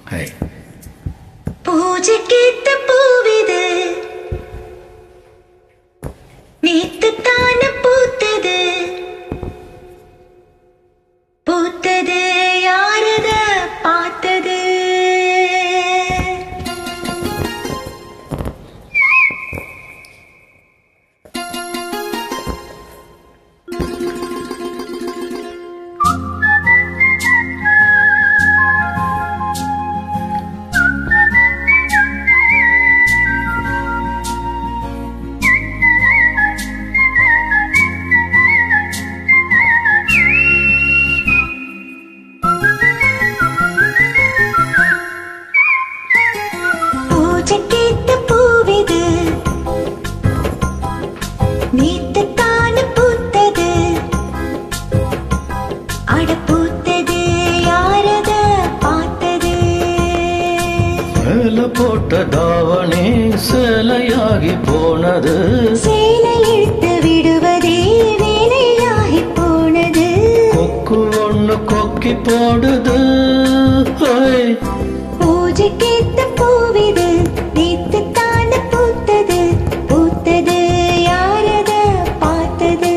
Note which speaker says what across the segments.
Speaker 1: high
Speaker 2: பூஜைக்கேத்த பூவிது நேத்து தான பூத்தது பூத்தது யாரத பார்த்தது பூஜைக்கேத்த பூவிது நேத்து தான பூத்தது அட பூத்தது யாரத பார்த்தது
Speaker 1: மேல போட்ட தாவணி சிலையாகி போனது
Speaker 2: சேலை இழுத்து விடுவதே வேலையாகி போனது
Speaker 1: கொக்கு ஒண்ணு கொக்கி போடுது ஹை
Speaker 2: பூஜைக்கேத்த பூவிது நேத்து தான பூத்தது பூத்தது யாரத பார்த்தது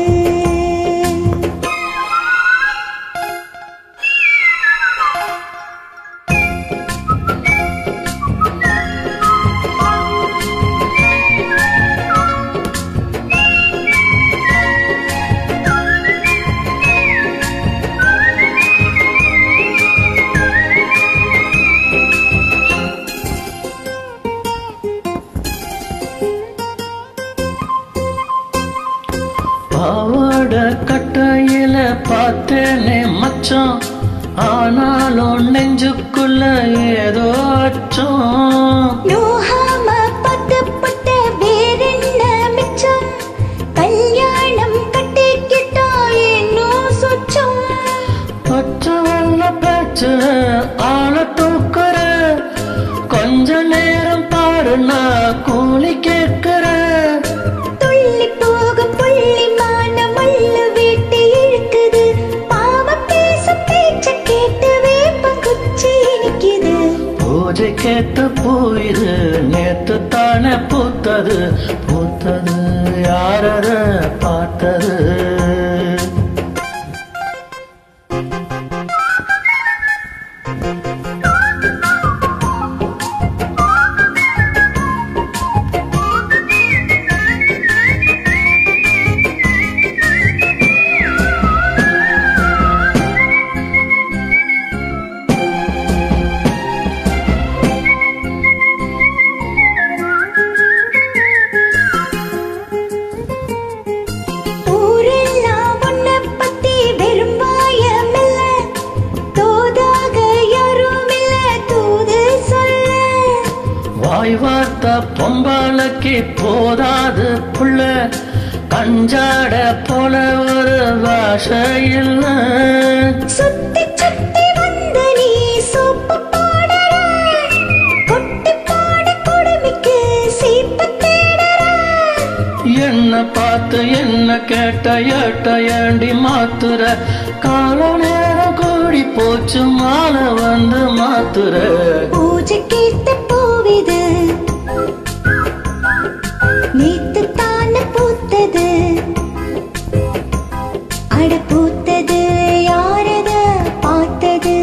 Speaker 1: பாவாட கட்டையில பார்த்தேனே மச்சான் ஆனாலும் நெஞ்சுக்குள்ள ஏதோ அச்சம்
Speaker 2: நோகாம பட்டு பட்ட வேறென்ன மிச்சம் கல்யாணம் கட்டிக்கிட்டா இன்னும் சொச்சம்
Speaker 1: பச்சை வெள்ள பேச்சு ஆள தூக்குற கொஞ்ச நேரம் பாரு நான் கூலி கேட்கிற
Speaker 2: துள்ளி போகும் புள்ளி மான முள்ளு வீட்டு இழுக்குது பாவம் பேச பேச்ச கேட்டு வேப்ப குச்சி இனிக்குது
Speaker 1: பூஜை கேட்ட போயிது நேத்து தானே பூத்தது பூத்தது யாரத பார்த்தது
Speaker 2: ஊரெல்லாம் உன்னை பத்தி வெறும் வாயமில்ல தோதாக யாரும் இல்ல தூது சொல்ல
Speaker 1: வாய் வார்த்த பொம்பாலக்கு போதாது புள்ள கஞ்சாட போல ஒரு பாஷை இல்ல
Speaker 2: சுத்தி சுத்தி வந்த நீ சோப்பு போடுற கொட்டி போட கொடுமைக்கு சீப்பு தேடுற
Speaker 1: என்ன பார்த்து என்ன கேட்ட ஏட்ட ஏண்டி மாத்துற கால நேரம் கூடி போச்சு மாலை வந்து மாத்துற
Speaker 2: பூஜை கேட்ட பூவிது நேத்து தான பூத்தது அட பூத்தது யாரத பார்த்தது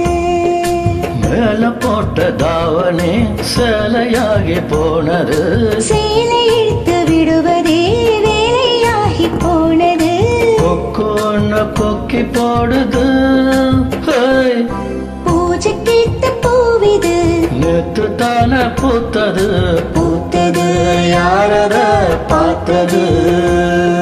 Speaker 1: மேல போட்ட தாவணி சிலையாகி போனது
Speaker 2: சேலை இழுத்து விடுவதே வேலையாகி போனது
Speaker 1: கொக்கு ஒண்ணு கொக்கி போடுது ஹை,
Speaker 2: பூஜை கேட்ட பூவிது
Speaker 1: நேத்து தானே பூத்தது
Speaker 2: பூத்தது
Speaker 1: யாரத பார்த்தது